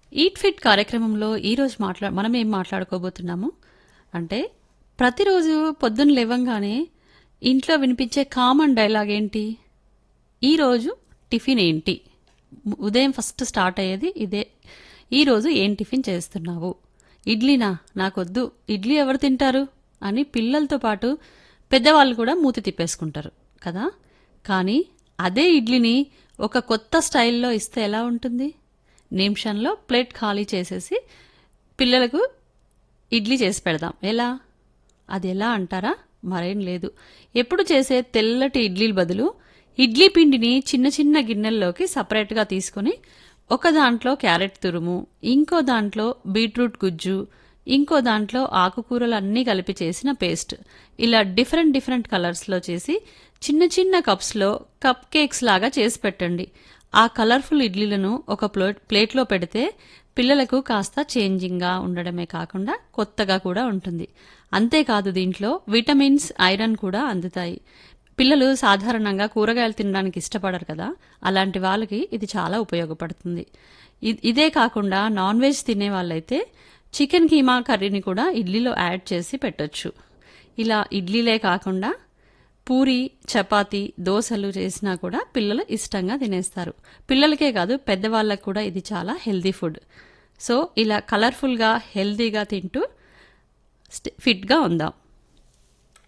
eat fit కార్యక్రమంలో ఈరోజు మాట్లా మనం ఏం మాట్లాడుకోబోతున్నాము అంటే ప్రతిరోజు పొద్దున్న లేవంగానే ఇంట్లో వినిపించే కామన్ డైలాగ్ ఏంటి ఈరోజు టిఫిన్ ఏంటి ఉదయం ఫస్ట్ స్టార్ట్ అయ్యేది ఇదే ఈరోజు ఏం టిఫిన్ చేస్తున్నావు ఇడ్లీనా నాకొద్దు ఇడ్లీ ఎవరు తింటారు అని పిల్లలతో పాటు పెద్దవాళ్ళు కూడా మూతి తిప్పేసుకుంటారు కదా కానీ అదే ఇడ్లీని ఒక కొత్త స్టైల్లో ఇస్తే ఎలా ఉంటుంది నిమిషంలో ప్లేట్ ఖాళీ చేసేసి పిల్లలకు ఇడ్లీ చేసి పెడదాం ఎలా అది ఎలా అంటారా మరేం లేదు ఎప్పుడు చేసే తెల్లటి ఇడ్లీల బదులు ఇడ్లీ పిండిని చిన్న చిన్న గిన్నెల్లోకి సపరేట్గా తీసుకొని ఒక దాంట్లో క్యారెట్ తురుము ఇంకో దాంట్లో బీట్రూట్ గుజ్జు ఇంకో దాంట్లో ఆకుకూరలు అన్నీ కలిపి చేసిన పేస్ట్ ఇలా డిఫరెంట్ డిఫరెంట్ కలర్స్లో చేసి చిన్న చిన్న కప్స్లో కప్ కేక్స్ లాగా చేసి పెట్టండి ఆ కలర్ఫుల్ ఇడ్లీలను ఒక ప్లేట్ ప్లేట్లో పెడితే పిల్లలకు కాస్త చేంజింగ్గా ఉండడమే కాకుండా కొత్తగా కూడా ఉంటుంది అంతేకాదు దీంట్లో విటమిన్స్ ఐరన్ కూడా అందుతాయి పిల్లలు సాధారణంగా కూరగాయలు తినడానికి ఇష్టపడరు కదా అలాంటి వాళ్ళకి ఇది చాలా ఉపయోగపడుతుంది ఇ- ఇదే కాకుండా నాన్ వెజ్ తినే వాళ్ళైతే చికెన్ కీమా కర్రీని కూడా ఇడ్లీలో యాడ్ చేసి పెట్టొచ్చు ఇలా ఇడ్లీలే కాకుండా పూరి చపాతీ దోశలు చేసినా కూడా పిల్లలు ఇష్టంగా తినేస్తారు పిల్లలకే కాదు పెద్దవాళ్ళకు కూడా ఇది చాలా హెల్దీ ఫుడ్ సో ఇలా కలర్ఫుల్గా హెల్దీగా తింటూ స్ట- ఫిట్గా ఉందాం